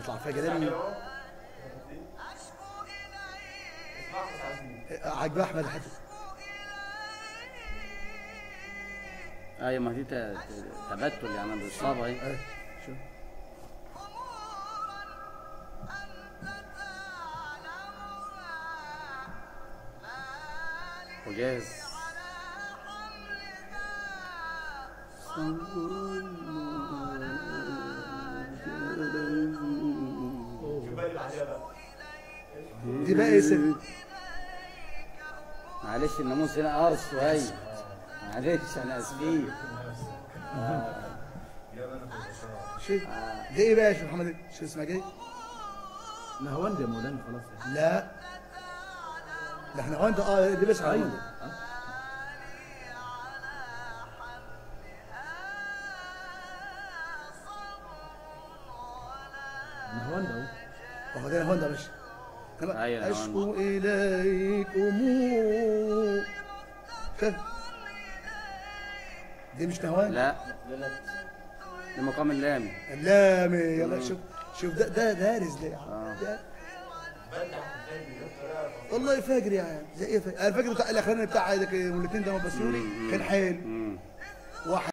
يطلع فيها كلام عجب احمد حتى ايوه ما دي ت- ت- تبتل يعني بالاصابه اهي ايه شوف وجاهز دي بقى ايه سن معلش الناموس هنا قرص شويه معلش انا اسفين شوف دي ايه بقى يا شيخ محمد شو اسمها ايه نهواند يا مولانا خلاص لا ده احنا وانت اه دي بس ايوه ايوه آه. نهواند اهو هو ده هوندا يا باشا إنما أيوة يا اشكو اليكم شوف دي مش نهوان لا ده مقام اللام اللامي يلا شوف شوف ده ده دارس ده يا عم آه. ده والله فاجر يا عم زي ايه فاجر الفجر بتاع الاخراني بتاع الاثنين ده بسيوني كان حلو مم. واحد